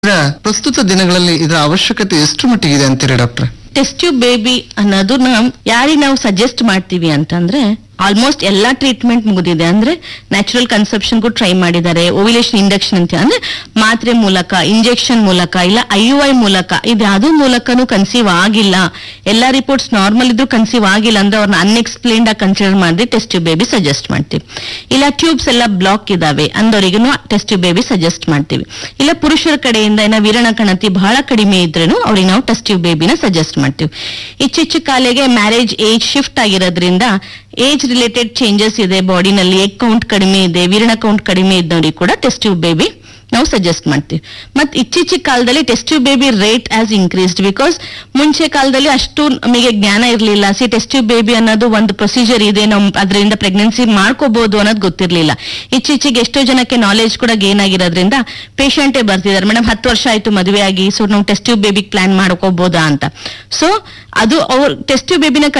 ಇದರ ಪ್ರಸ್ತುತ ದಿನಗಳಲ್ಲಿ ಇದರ ಅವಶ್ಯಕತೆ ಎಷ್ಟು ಮಟ್ಟಿಗಿದೆ ಅಂತೀರಿ ಡಾಕ್ಟ್ರೆ ಟೆಸ್ಟ್ ಟ್ಯೂಬ್ ಬೇಬಿ ಅನ್ನೋದನ್ನ ಯಾರಿಗೆ ನಾವು ಸಜೆಸ್ಟ್ ಮಾಡ್ತೀವಿ ಅಂತಂದ್ರೆ ಆಲ್ಮೋಸ್ಟ್ ಎಲ್ಲಾ ಟ್ರೀಟ್ಮೆಂಟ್ ಮುಗಿದಿದೆ ಅಂದ್ರೆ ನ್ಯಾಚುರಲ್ ಕನ್ಸೆಪ್ಷನ್ಗೂ ಟ್ರೈ ಮಾಡಿದ್ದಾರೆ ಓವಿಲೇಷನ್ ಇಂಡಕ್ಷನ್ ಅಂತ ಅಂದ್ರೆ ಮಾತ್ರೆ ಮೂಲಕ ಇಂಜೆಕ್ಷನ್ ಮೂಲಕ ಇಲ್ಲ ಐ ಯು ಐ ಮೂಲಕ ಇದ್ಯಾವುದೋ ಮೂಲಕನೂ ಕನ್ಸೀವ್ ಆಗಿಲ್ಲ ಎಲ್ಲಾ ರಿಪೋರ್ಟ್ಸ್ ನಾರ್ಮಲ್ ಇದ್ರೂ ಕನ್ಸೀವ್ ಆಗಿಲ್ಲ ಅಂದ್ರೆ ಅವ್ರನ್ನ ಅನ್ಎಕ್ಸ್ಪ್ಲೇನ್ಡ್ ಆಗಿ ಕನ್ಸಿಡರ್ ಮಾಡಿ ಟೆಸ್ಟ್ ಟ್ಯೂಬ್ ಬೇಬಿ ಸಜೆಸ್ಟ್ ಮಾಡ್ತೀವಿ ಇಲ್ಲ ಟ್ಯೂಬ್ಸ್ ಎಲ್ಲ ಬ್ಲಾಕ್ ಇದಾವೆ ಅಂದವರಿಗೂ ಟೆಸ್ಟ್ ಟ್ಯೂಬ್ ಬೇಬಿ ಸಜೆಸ್ಟ್ ಮಾಡ್ತೀವಿ ಇಲ್ಲ ಪುರುಷರ ಕಡೆಯಿಂದ ಏನ ವೀರಣ ಕಣತಿ ಬಹಳ ಕಡಿಮೆ ಇದ್ರೂ ಅವ್ರಿಗೆ ನಾವು ಟೆಸ್ಟ್ ಟ್ಯೂಬ್ ಬೇಬಿನ ಸಜೆಸ್ಟ್ ಮಾಡ್ತೀವಿ ಇಚ್ಚಿಚ್ಚು ಕಾಲೆಗೆ ಮ್ಯಾರೇಜ್ ಏಜ್ ಶಿಫ್ಟ್ ಆಗಿರೋದ್ರಿಂದ ಏಜ್ ರಿಲೇಟೆಡ್ ಚೇಂಜಸ್ ಇದೆ ಬಾಡಿನಲ್ಲಿ ಎಗ್ ಕೌಂಟ್ ಕಡಿಮೆ ಇದೆ ವೀರಣ ಕೌಂಟ್ ಕಡಿಮೆ ಇದ್ದವರಿಗೆ ಕೂಡ ಟೆಸ್ಟ್ ಟ್ಯೂಬ್ ಬೇಬಿ ನಾವು ಸಜೆಸ್ಟ್ ಮಾಡ್ತೀವಿ ಮತ್ ಇತ್ತೀಚಿನ ಕಾಲದಲ್ಲಿ test tube baby rate has increased because ಮುಂಚೆ ಕಾಲದಲ್ಲಿ ಅಷ್ಟು ನಮಗೆ ಜ್ಞಾನ ಇರಲಿಲ್ಲ ಸಿ ಟೆಸ್ಟ್ ಟ್ಯೂಬ್ ಬೇಬಿ ಅನ್ನೋದು ಒಂದು ಪ್ರೊಸೀಜರ್ ಇದೆ ನಾವು ಅದರಿಂದ ಪ್ರೆಗ್ನೆನ್ಸಿ ಮಾಡ್ಕೋಬಹುದು ಅನ್ನೋದು ಗೊತ್ತಿರಲಿಲ್ಲ ಇತ್ತೀಚೆಗೆ ಎಷ್ಟೋ ಜನಕ್ಕೆ ನಾಲೆಜ್ ಕೂಡ ಗೇನ್ ಆಗಿರೋದ್ರಿಂದ ಪೇಷಂಟೇ ಬರ್ತಿದ್ದಾರೆ ಮೇಡಮ್ ಹತ್ತು ವರ್ಷ ಆಯ್ತು ಮದುವೆ ಆಗಿ ಸೊ ನಾವು ಟೆಸ್ಟ್ ಟ್ಯೂಬ್ ಬೇಬಿಗೆ ಪ್ಲಾನ್ ಮಾಡ್ಕೋಬಹುದಾ ಅಂತ ಸೊ ಅದು ಅವ್ರ ಟೆಸ್ಟ್ ಟ್ಯೂಬ್ ಬೇಬಿನ